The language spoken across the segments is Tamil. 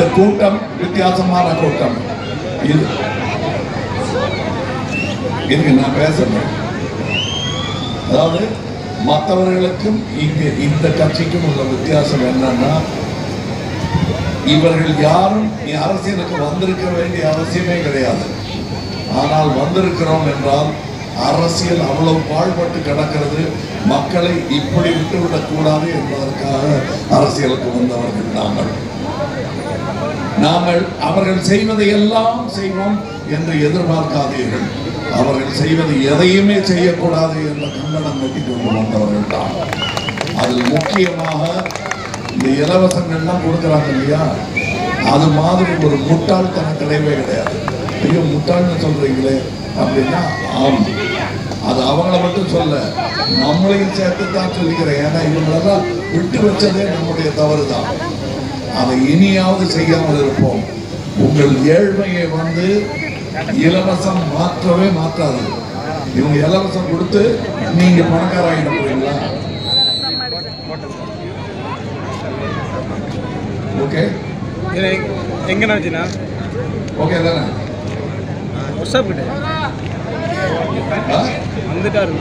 கூட்டம் வித்தியாசமான கூட்டம் இது இருக்கு நான் பேசுறேன் அதாவது மற்றவர்களுக்கும் இங்க இந்த கட்சிக்கும் உள்ள வித்தியாசம் என்னன்னா இவர்கள் யாரும் அரசியலுக்கு வந்திருக்க வேண்டிய அவசியமே கிடையாது ஆனால் வந்திருக்கிறோம் என்றால் அரசியல் அவ்வளவு பாழ்பட்டு கிடக்கிறது மக்களை இப்படி விட்டுவிடக் கூடாது என்பதற்காக அரசியலுக்கு வந்தவர்கள் நாங்கள் நாங்கள் அவர்கள் செய்வதை எல்லாம் செய்வோம் என்று எதிர்பார்க்காதீர்கள் அவர்கள் செய்வது எதையுமே செய்யக்கூடாது என்ற கண்டனம் கட்டி கொண்டு வந்தவர்கள் தான் அதில் முக்கியமாக இந்த இலவசங்கள்லாம் கொடுக்குறாங்க இல்லையா அது மாதிரி ஒரு முட்டாள்தனம் கிடையவே கிடையாது ஐயோ முட்டாள்னு சொல்றீங்களே அப்படின்னா ஆம் அது அவங்கள மட்டும் சொல்ல நம்மளையும் சேர்த்து தான் சொல்லிக்கிறேன் ஏன்னா இவங்களெல்லாம் விட்டு வச்சதே நம்முடைய தவறு தான் அதை இனியாவது செய்யாமல் இருப்போம் உங்கள் ஏழ்மையை வந்து இலவசம் மாற்றவே மாற்றாது இவங்க இலவசம் கொடுத்து நீங்க பணக்காராயிட போறீங்களா ஓகே எங்கண்ணா வச்சுண்ணா ஓகே தானே ஒர்க்ஷாப் கிட்ட ஆ? வந்துட்டாரு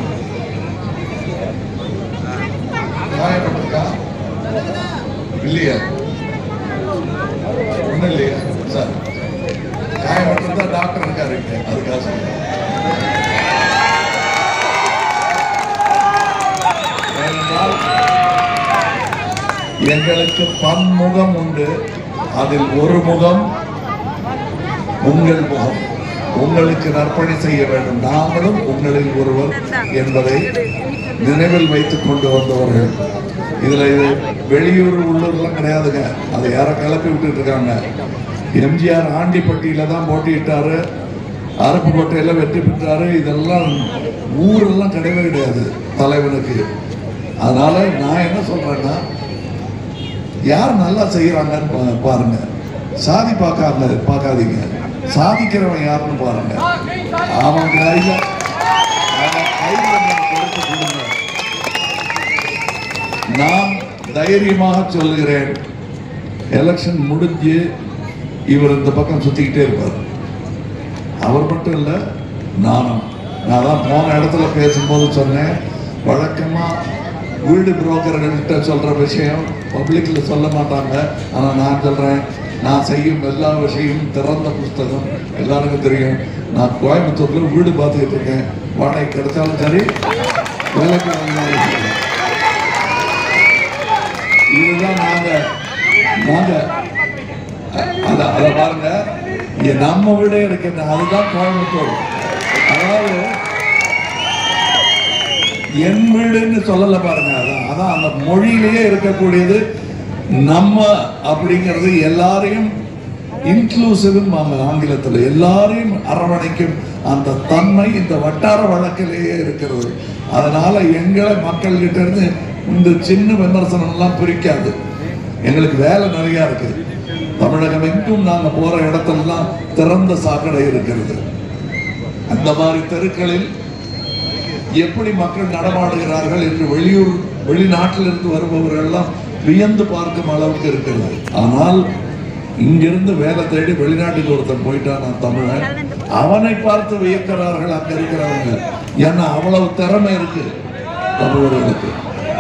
காயப்பட்டிருக்கா இல்லையா ஒண்ணும் இல்லையா சார் காயப்பட்டிருந்தா டாக்டர் இருக்காரு இங்க. அதுக்காக சொல்றேன் ஏனென்றால் எங்களுக்கு பன்முகம் உண்டு அதில் ஒரு முகம் உங்கள் முகம் உங்களுக்கு நற்பணி செய்ய வேண்டும் நாங்களும் உங்களில் ஒருவர் என்பதை நினைவில் வைத்துக் கொண்டு வந்தவர்கள் இதுல இது வெளியூர் உள்ளூர்லாம் கிடையாதுங்க அதை யாரோ கிளப்பி விட்டுட்டு இருக்காங்க எம்ஜிஆர் ஆண்டிப்பட்டியில தான் போட்டியிட்டாரு அருப்புக்கோட்டையில வெற்றி பெற்றாரு இதெல்லாம் ஊரெல்லாம் கிடையவே கிடையாது தலைவனுக்கு அதனால நான் என்ன சொல்றேன்னா யார் நல்லா செய்யறாங்கன்னு பா- பாருங்க சாதி பார்க்காம பார்க்காதீங்க சாதிக்கிறவன் யாருன்னு பாருங்க அவன் கையில அவன் கையில நீங்க கொடுத்து கொடுங்க நான் தைரியமாக சொல்கிறேன் எலெக்ஷன் முடிஞ்சு இவர் இந்த பக்கம் சுத்திக்கிட்டே இருப்பார் அவர் மட்டும் இல்லை நானும் நான் தான் போன இடத்துல பேசும்போது சொன்னேன் வழக்கமா வீடு புரோக்கர்கள்ட்ட சொல்ற விஷயம் பப்ளிக்ல சொல்ல மாட்டாங்க ஆனா நான் சொல்றேன் நான் செய்யும் எல்லா விஷயமும் திறந்த புஸ்தகம் எல்லாருக்கும் தெரியும் நான் கோயம்புத்தூர்ல வீடு பார்த்துக்கிட்டு இருக்கேன் வாடகை கிடைச்சாலும் சரி வேலைக்கு வந்தாலும் சரி இதுதான் நாங்க நாங்க அ- அத அத பாருங்க இங்க நம்ம வீடே இருக்கிறது அதுதான் கோயம்புத்தூர் அதாவது என் வீடுன்னு சொல்லல பாருங்க அதான் அதான் அந்த மொழியிலேயே இருக்கக்கூடியது நம்ம அப்படிங்கிறது எல்லாரையும் இன்க்ளூசிவ் ஆங்கிலத்தில் எல்லாரையும் அரவணைக்கும் அந்த தன்மை இந்த வட்டார வழக்கிலேயே இருக்கிறது அதனால எங்களை மக்கள் கிட்ட இருந்து இந்த சின்ன விமர்சனம் எல்லாம் பிரிக்காது எங்களுக்கு வேலை நிறைய இருக்கு தமிழகம் எங்கும் நாங்க போற இடத்துலலாம் திறந்த சாக்கடை இருக்கிறது அந்த மாதிரி தெருக்களில் எப்படி மக்கள் நடமாடுகிறார்கள் என்று வெளியூர் வெளிநாட்டிலிருந்து வருபவர்கள் எல்லாம் வியந்து பார்க்கும் அளவுக்கு இருக்கிறது ஆனால் இங்கிருந்து வேலை தேடி வெளிநாட்டுக்கு ஒருத்தன் போயிட்டான் நான் தமிழன் அவனை பார்த்து வியக்கிறார்கள் அங்க இருக்கிறவங்க ஏன்னா அவ்வளவு திறமை இருக்கு தமிழர்களுக்கு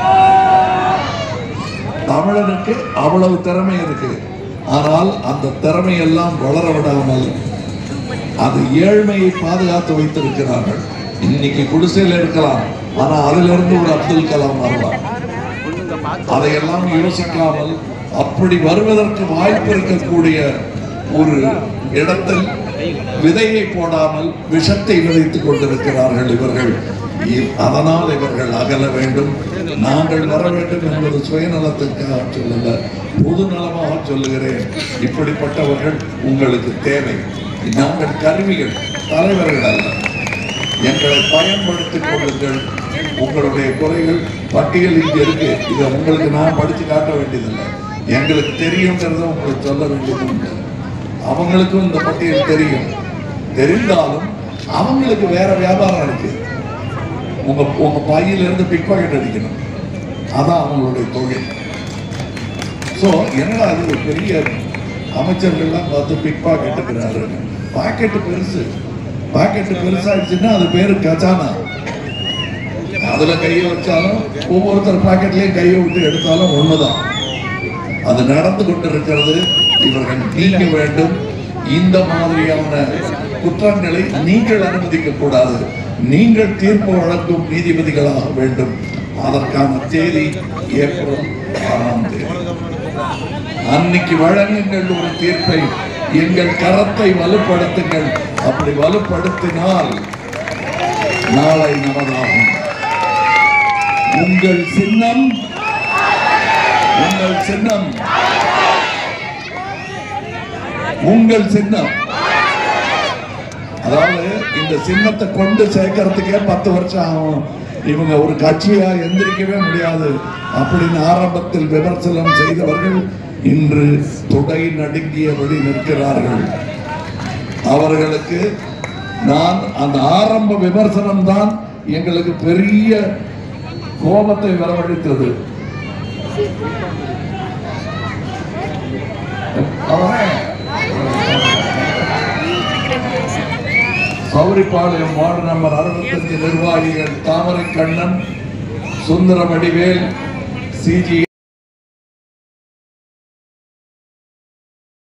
தமிழனுக்கு அவ்வளவு திறமை இருக்கு ஆனால் அந்த திறமையெல்லாம் வளர விடாமல் அது ஏழ்மையை பாதுகாத்து வைத்திருக்கிறார்கள் இன்னைக்கு குடிசையில் இருக்கலாம் ஆனா அதிலிருந்து ஒரு அப்துல் கலாம் வரலாம் அதையெல்லாம் யோசிக்காமல் அப்படி வருவதற்கு வாய்ப்பு இருக்கக்கூடிய ஒரு இடத்தில் விதையை போடாமல் விஷத்தை விதைத்துக் கொண்டிருக்கிறார்கள் இவர்கள் இ- அதனால் இவர்கள் அகல வேண்டும் நாங்கள் வர வேண்டும் என்பது சுயநலத்துக்காக சொல்லல பொது நலமாக சொல்லுகிறேன் இப்படிப்பட்டவர்கள் உங்களுக்கு தேவை நாங்கள் கருவிகள் தலைவர்கள் அல்ல எங்களை பயன்படுத்திக் கொள்ளுங்கள் உங்களுடைய குறைகள் பட்டியல் இங்க இருக்கு இதை உங்களுக்கு நான் படிச்சு காட்ட வேண்டியதில்லை எங்களுக்கு தெரியுங்கிறத உங்களுக்கு சொல்ல வேண்டியது உண்டு அவங்களுக்கும் இந்த பட்டியல் தெரியும் தெரிந்தாலும் அவங்களுக்கு வேற வியாபாரம் இருக்கு உங்க உங்க பையில இருந்து பிக் பாக்கெட் அடிக்கணும் அதான் அவங்களுடைய தொழில் ஸோ என்னடா அது ஒரு பெரிய அமைச்சர்கள்லாம் பார்த்து பிக் பாக்கெட்டுக்கிறாரு பாக்கெட்டு பெருசு பாக்கெட்டு பெருசாயிடுச்சுன்னா அது பேரு கஜானா அதுல கையை வச்சாலும் ஒவ்வொருத்தர் பாக்கெட்லயும் கையை விட்டு எடுத்தாலும் ஒண்ணுதான் அது நடந்து கொண்டிருக்கிறது இவர்கள் நீங்க வேண்டும் இந்த மாதிரியான குற்றங்களை நீங்கள் அனுமதிக்க கூடாது நீங்கள் தீர்ப்பு வழங்கும் நீதிபதிகளாக வேண்டும் அதற்கான தேதி ஏப்ரல் ஆறாம் தேதி அன்னைக்கு வழங்குங்கள் ஒரு தீர்ப்பை எங்கள் கரத்தை வலுப்படுத்துங்கள் அப்படி வலுப்படுத்தினால் நாளை நமதாகும் உங்கள் சின்னம் உங்கள் சின்னம் உங்கள் சின்னம் அதாவது இந்த சின்னத்தை கொண்டு சேர்க்கறதுக்கே பத்து வருஷம் ஆகும் இவங்க ஒரு கட்சியா எந்திரிக்கவே முடியாது அப்படின்னு ஆரம்பத்தில் விமர்சனம் செய்தவர்கள் இன்று துடை நடுங்கியபடி நிற்கிறார்கள் அவர்களுக்கு நான் அந்த ஆரம்ப விமர்சனம் தான் எங்களுக்கு பெரிய கோபத்தை வரவழைத்தது அவன் சௌரிப்பாளையம் வார்டு நம்பர் அறுபத்தஞ்சு நிர்வாகிகள் தாமரை கண்ணன் சுந்தரமடிவேல் சிஜி